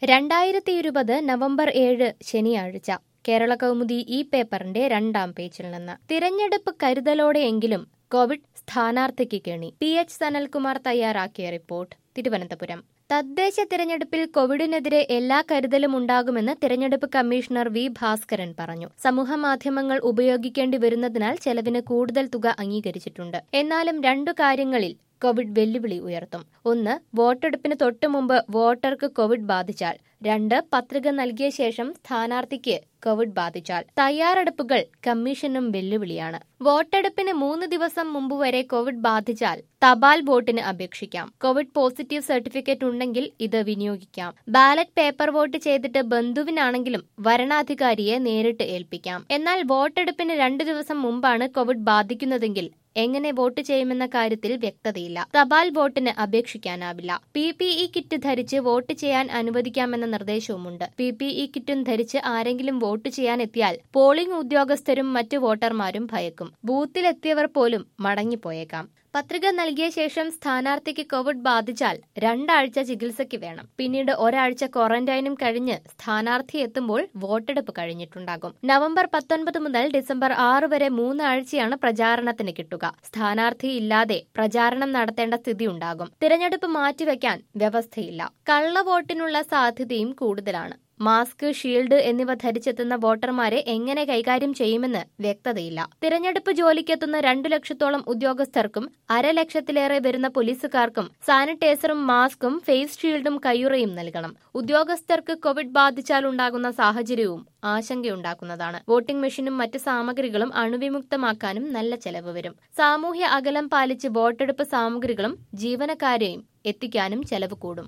രണ്ടായിരത്തി ഇരുപത് നവംബർ ഏഴ് ശനിയാഴ്ച കേരള കൗമുദി ഈ പേപ്പറിന്റെ രണ്ടാം പേജിൽ നിന്ന് തിരഞ്ഞെടുപ്പ് കരുതലോടെയെങ്കിലും കോവിഡ് സ്ഥാനാർത്ഥിക്ക് കെണി പി എച്ച് സനൽകുമാർ തയ്യാറാക്കിയ റിപ്പോർട്ട് തിരുവനന്തപുരം തദ്ദേശ തിരഞ്ഞെടുപ്പിൽ കോവിഡിനെതിരെ എല്ലാ കരുതലും ഉണ്ടാകുമെന്ന് തിരഞ്ഞെടുപ്പ് കമ്മീഷണർ വി ഭാസ്കരൻ പറഞ്ഞു സമൂഹമാധ്യമങ്ങൾ ഉപയോഗിക്കേണ്ടി വരുന്നതിനാൽ ചെലവിന് കൂടുതൽ തുക അംഗീകരിച്ചിട്ടുണ്ട് എന്നാലും രണ്ടു കാര്യങ്ങളിൽ കോവിഡ് വെല്ലുവിളി ഉയർത്തും ഒന്ന് വോട്ടെടുപ്പിന് തൊട്ടു മുമ്പ് വോട്ടർക്ക് കോവിഡ് ബാധിച്ചാൽ രണ്ട് പത്രിക നൽകിയ ശേഷം സ്ഥാനാർത്ഥിക്ക് കോവിഡ് ബാധിച്ചാൽ തയ്യാറെടുപ്പുകൾ കമ്മീഷനും വെല്ലുവിളിയാണ് വോട്ടെടുപ്പിന് മൂന്ന് ദിവസം മുമ്പ് വരെ കോവിഡ് ബാധിച്ചാൽ തപാൽ വോട്ടിന് അപേക്ഷിക്കാം കോവിഡ് പോസിറ്റീവ് സർട്ടിഫിക്കറ്റ് ഉണ്ടെങ്കിൽ ഇത് വിനിയോഗിക്കാം ബാലറ്റ് പേപ്പർ വോട്ട് ചെയ്തിട്ട് ബന്ധുവിനാണെങ്കിലും വരണാധികാരിയെ നേരിട്ട് ഏൽപ്പിക്കാം എന്നാൽ വോട്ടെടുപ്പിന് രണ്ടു ദിവസം മുമ്പാണ് കോവിഡ് ബാധിക്കുന്നതെങ്കിൽ എങ്ങനെ വോട്ട് ചെയ്യുമെന്ന കാര്യത്തിൽ വ്യക്തതയില്ല തപാൽ വോട്ടിന് അപേക്ഷിക്കാനാവില്ല പി പി ഇ കിറ്റ് ധരിച്ച് വോട്ട് ചെയ്യാൻ അനുവദിക്കാമെന്ന നിർദ്ദേശവുമുണ്ട് പി പി ഇ കിറ്റും ധരിച്ച് ആരെങ്കിലും വോട്ട് ചെയ്യാൻ എത്തിയാൽ പോളിംഗ് ഉദ്യോഗസ്ഥരും മറ്റു വോട്ടർമാരും ഭയക്കും ബൂത്തിലെത്തിയവർ പോലും മടങ്ങിപ്പോയേക്കാം പത്രിക നൽകിയ ശേഷം സ്ഥാനാർത്ഥിക്ക് കോവിഡ് ബാധിച്ചാൽ രണ്ടാഴ്ച ചികിത്സയ്ക്ക് വേണം പിന്നീട് ഒരാഴ്ച ക്വാറന്റൈനും കഴിഞ്ഞ് സ്ഥാനാർത്ഥി എത്തുമ്പോൾ വോട്ടെടുപ്പ് കഴിഞ്ഞിട്ടുണ്ടാകും നവംബർ പത്തൊൻപത് മുതൽ ഡിസംബർ ആറ് വരെ മൂന്നാഴ്ചയാണ് പ്രചാരണത്തിന് കിട്ടുക സ്ഥാനാർത്ഥി ഇല്ലാതെ പ്രചാരണം നടത്തേണ്ട സ്ഥിതി ഉണ്ടാകും തിരഞ്ഞെടുപ്പ് മാറ്റിവെക്കാൻ വ്യവസ്ഥയില്ല കള്ളവോട്ടിനുള്ള സാധ്യതയും കൂടുതലാണ് മാസ്ക് ഷീൽഡ് എന്നിവ ധരിച്ചെത്തുന്ന വോട്ടർമാരെ എങ്ങനെ കൈകാര്യം ചെയ്യുമെന്ന് വ്യക്തതയില്ല തിരഞ്ഞെടുപ്പ് ജോലിക്കെത്തുന്ന രണ്ടു ലക്ഷത്തോളം ഉദ്യോഗസ്ഥർക്കും അരലക്ഷത്തിലേറെ വരുന്ന പോലീസുകാർക്കും സാനിറ്റൈസറും മാസ്കും ഫേസ് ഷീൽഡും കയ്യുറയും നൽകണം ഉദ്യോഗസ്ഥർക്ക് കോവിഡ് ബാധിച്ചാൽ ഉണ്ടാകുന്ന സാഹചര്യവും ആശങ്കയുണ്ടാക്കുന്നതാണ് വോട്ടിംഗ് മെഷീനും മറ്റ് സാമഗ്രികളും അണുവിമുക്തമാക്കാനും നല്ല ചെലവ് വരും സാമൂഹ്യ അകലം പാലിച്ച് വോട്ടെടുപ്പ് സാമഗ്രികളും ജീവനക്കാരെയും എത്തിക്കാനും ചെലവ് കൂടും